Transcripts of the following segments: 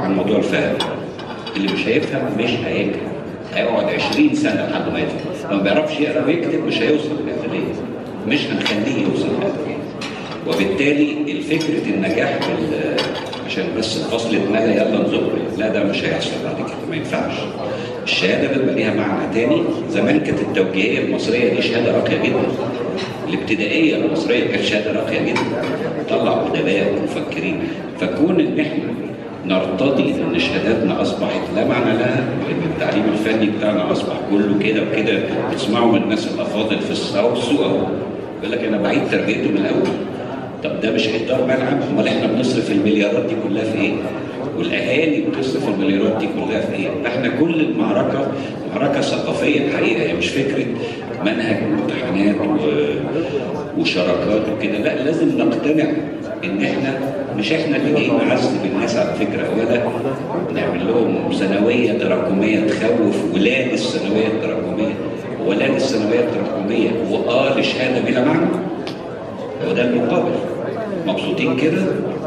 عن موضوع الفهم اللي مش هيفهم مش هينجح هيقعد 20 سنه لحد ما يفهم لو ما بيعرفش يقرا ويكتب مش هيوصل للأهلية مش هنخليه يوصل للأهلية وبالتالي الفكرة النجاح بال عشان بس الفصل اتملى يلا نزق لا ده مش هيحصل بعد كده ما ينفعش الشهاده بيبقى ليها معنى تاني زمان كانت التوجيهيه المصريه دي شهاده راقيه جدا الابتدائيه المصريه كانت شهاده راقيه جدا طلع ادباء ومفكرين فكون ان احنا نرتضي ان شهاداتنا اصبحت لا معنى لها وان التعليم الفني بتاعنا اصبح كله كده وكده بتسمعوا من الناس الافاضل في السوق السوق اهو يقول لك انا بعيد تربيته من الاول طب ده مش اهدار ملعب امال احنا بنصرف المليارات دي كلها في ايه؟ والاهالي بتصرف المليارات دي كلها في ايه؟ احنا كل المعركه معركه ثقافيه الحقيقه هي مش فكره منهج وامتحانات و- وشراكات وكده لا لازم نقتنع ان احنا مش احنا اللي جايين نعذب الناس على فكره ولا نعمل لهم ثانويه تراكميه تخوف ولاد الثانويه التراكميه ولاد الثانويه التراكميه واه لشهاده بلا معنى هو ده المقابل مبسوطين كده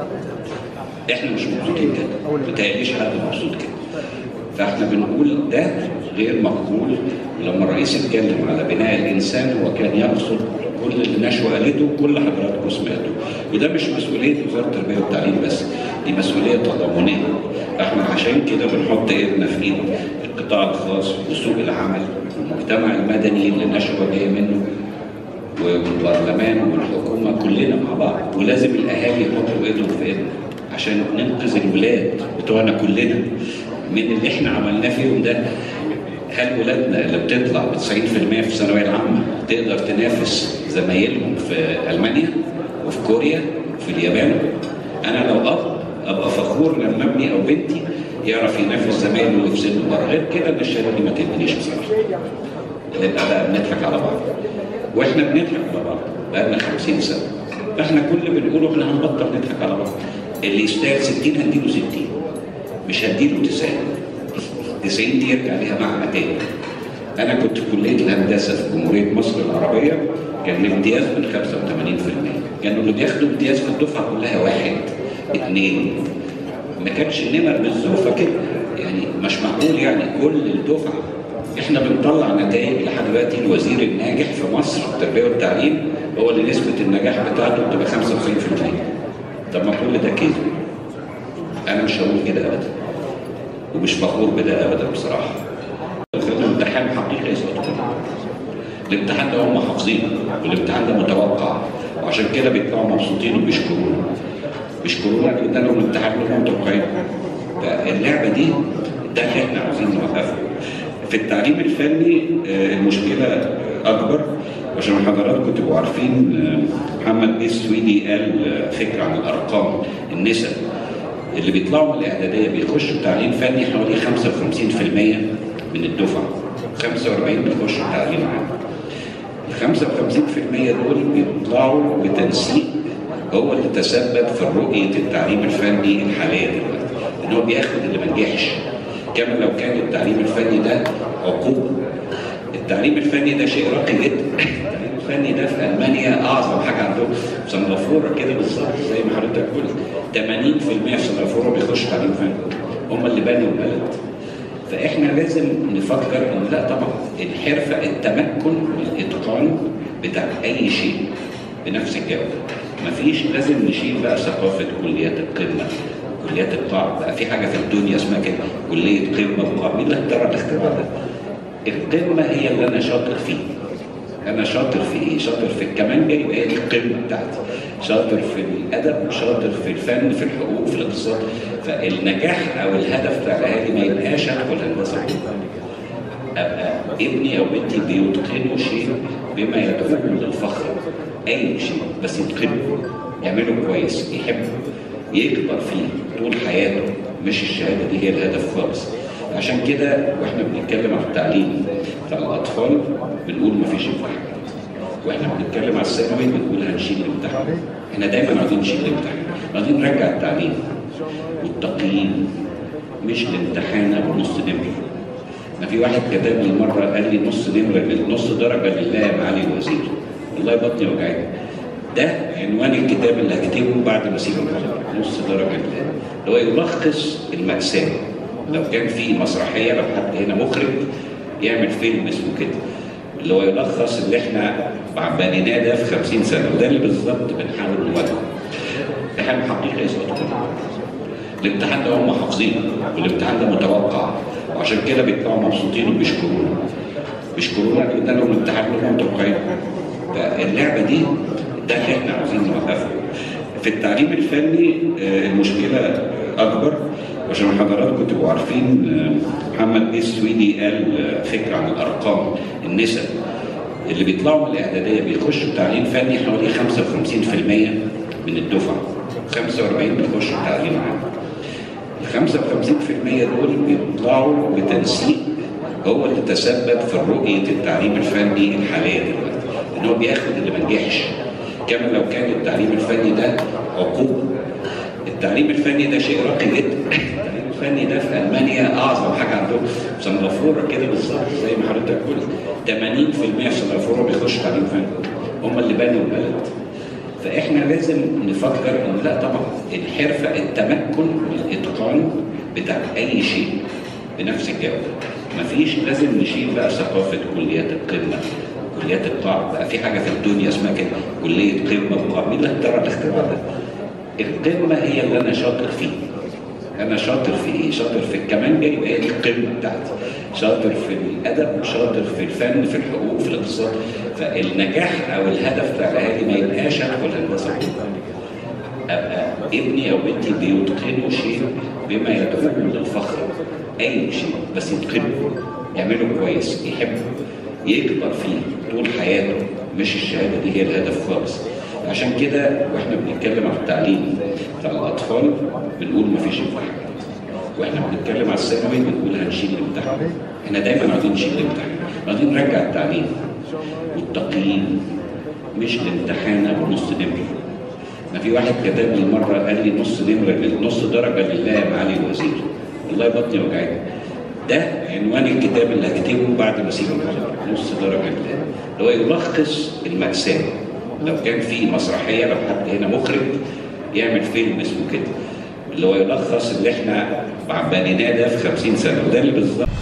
احنا مش مبسوطين كده ما تهيأليش حد مبسوط كده فاحنا بنقول ده غير مقبول لما الرئيس اتكلم على بناء الانسان هو كان يقصد كل اللي نشوى قالته كل حضراتكم سمعتوا وده مش مسؤوليه وزاره التربيه والتعليم بس دي مسؤوليه تضامنيه احنا عشان كده بنحط ايدنا في ايد القطاع الخاص وسوق العمل والمجتمع المدني اللي نشوى جاي منه والبرلمان والحكومه كلنا مع بعض ولازم الاهالي يحطوا ايدهم في ايدنا عشان ننقذ الولاد بتوعنا كلنا من اللي احنا عملناه فيهم ده هل ولادنا اللي بتطلع ب 90% في الثانويه العامه تقدر تنافس زمايلهم في المانيا وفي كوريا وفي اليابان؟ انا لو اب ابقى فخور لما ابني او بنتي يعرف ينافس زمايله اللي في سنه بره غير كده ان الشهاده دي ما تهمنيش بصراحه. نبقى بقى بنضحك على بعض. واحنا بنضحك على بعض بقالنا 50 سنه. فاحنا كل اللي بنقوله احنا هنبطل نضحك على بعض. اللي يستاهل 60 هنديله 60 مش هديله 90 90 دي يرجع ليها معنى تاني انا كنت في كليه الهندسه في جمهوريه مصر العربيه كان الامتياز من 85% كانوا اللي بياخدوا امتياز في الدفعه كلها واحد اثنين ما كانش النمر بالزوفه كده يعني مش معقول يعني كل الدفعه احنا بنطلع نتائج لحد دلوقتي الوزير الناجح في مصر في التربيه والتعليم هو اللي نسبه النجاح بتاعته بتبقى 95% طب ما كل ده كذب انا مش هقول كده ابدا ومش فخور بده ابدا بصراحه الامتحان حقيقي يسقطوا الامتحان ده هم حافظينه والامتحان ده متوقع وعشان كده بيطلعوا مبسوطين وبيشكرونا بيشكرونا لان لهم الامتحان لهم متوقعين فاللعبه دي ده اللي احنا عاوزين نوقفه في التعليم الفني آه، المشكله اكبر عشان حضراتكم تبقوا عارفين آه، محمد بيه السويدي قال آه، فكره عن الارقام النسب اللي بيطلعوا من الاعداديه بيخشوا تعليم فني حوالي 55% من الدفعه 45 بيخشوا تعليم عام ال 55% دول بيطلعوا بتنسيق هو اللي تسبب في رؤيه التعليم الفني الحاليه دلوقتي ان هو بياخد اللي ما نجحش كما لو كان التعليم الفني ده عقوبه التعليم الفني ده شيء راقي جدا التعليم الفني ده في المانيا اعظم حاجه عندهم في سنغافوره كده بالظبط زي ما حضرتك قلت 80% في سنغافوره بيخشوا تعليم فني هم اللي بنوا البلد فاحنا لازم نفكر ان لا طبعا الحرفه التمكن والاتقان بتاع اي شيء بنفس الجوده مفيش لازم نشيل بقى ثقافه كليات القمه كليات القاع بقى في حاجه في الدنيا اسمها كده كليه قمه وقاع مين اللي اخترع الاختراع ده؟ القمه هي اللي انا شاطر فيه انا شاطر في ايه؟ شاطر في الكمانجه يبقى هي دي القمه بتاعتي شاطر في الادب شاطر في الفن في الحقوق في الاقتصاد فالنجاح او الهدف بتاع الاهالي ما يبقاش ادخل هندسه ابقى ابني او بنتي بيتقنوا شيء بما يدعوهم للفخر اي شيء بس يتقنوا يعملوا كويس يحبوا يكبر فيه طول حياته مش الشهاده دي هي الهدف خالص عشان كده واحنا بنتكلم عن التعليم بتاع الاطفال بنقول مفيش امتحان واحنا بنتكلم على الثانوي بنقول هنشيل الامتحان احنا دايما عايزين نشيل الامتحان عايزين نرجع التعليم والتقييم مش الامتحان ابو نص نمره ما في واحد كتب لي مره قال لي نص نمره نص درجه لله يا معالي الوزير والله بطني وجعتني ده عنوان الكتاب اللي هكتبه بعد ما اسيب المحاضره نص درجه اللي هو يلخص المأساة لو كان في مسرحيه لو حد هنا مخرج يعمل فيلم اسمه كده اللي هو يلخص اللي احنا بنيناه ده في 50 سنه وده اللي بالظبط بنحاول نواجهه امتحان حقيقي يسقط الامتحان ده هم حافظينه والامتحان ده متوقع وعشان كده بيطلعوا مبسوطين وبيشكرونا بيشكرونا لان لهم الامتحان اللي هم متوقعينه فاللعبه دي ده اللي احنا عاوزين نوقفه في التعليم الفني آه، المشكله اكبر عشان حضراتكم تبقوا عارفين آه، محمد بيه السويدي قال آه، فكره عن الارقام النسب اللي بيطلعوا من الاعداديه بيخشوا تعليم فني حوالي 55% من الدفعه 45 بيخشوا تعليم عام ال 55% دول بيطلعوا بتنسيق هو اللي تسبب في رؤيه التعليم الفني الحاليه دلوقتي ان هو بياخد اللي ما نجحش كما لو كان التعليم الفني ده عقوبه التعليم الفني ده شيء راقي جدا التعليم الفني ده في المانيا اعظم حاجه عندهم سنغافوره كده بالظبط زي ما حضرتك قلت 80% في سنغافوره بيخشوا تعليم فني هم اللي بنوا البلد فاحنا لازم نفكر ان لا طبعا الحرفه التمكن الاتقان بتاع اي شيء بنفس الجوده مفيش لازم نشيل بقى ثقافه كليات القمه كليات القاع بقى في حاجه في الدنيا اسمها كده كليه قمه وقاع مين اللي اخترع الاختراع ده؟ القمه هي اللي انا شاطر فيه انا شاطر في ايه؟ شاطر في الكمانجه يبقى هي دي القمه بتاعتي شاطر في الادب شاطر في الفن في الحقوق في الاقتصاد فالنجاح او الهدف بتاع الاهالي ما يبقاش ادخل هندسه ابقى ابني او بنتي بيتقنوا شيء بما يدعوهم للفخر اي شيء بس يتقنوا يعملوا كويس يحبوا يكبر فيه طول حياته مش الشهاده دي هي الهدف خالص عشان كده واحنا بنتكلم عن التعليم بتاع الاطفال بنقول مفيش امتحانات واحنا بنتكلم على الثانوي بنقول هنشيل الامتحان احنا دايما عايزين نشيل الامتحان عايزين نرجع التعليم والتقييم مش الامتحان ابو نص نمره ما في واحد كتب لي مره قال لي نص نمره نص درجه لله يا معالي الوزير والله بطني وجعتني ده عنوان الكتاب اللي هكتبه بعد ما اسيب المحاضره نص درجه لله اللي هو يلخص المأساة لو كان في مسرحيه لو حد هنا مخرج يعمل فيلم اسمه كده اللي هو يلخص اللي احنا بنيناه ده في 50 سنه وده اللي بالظبط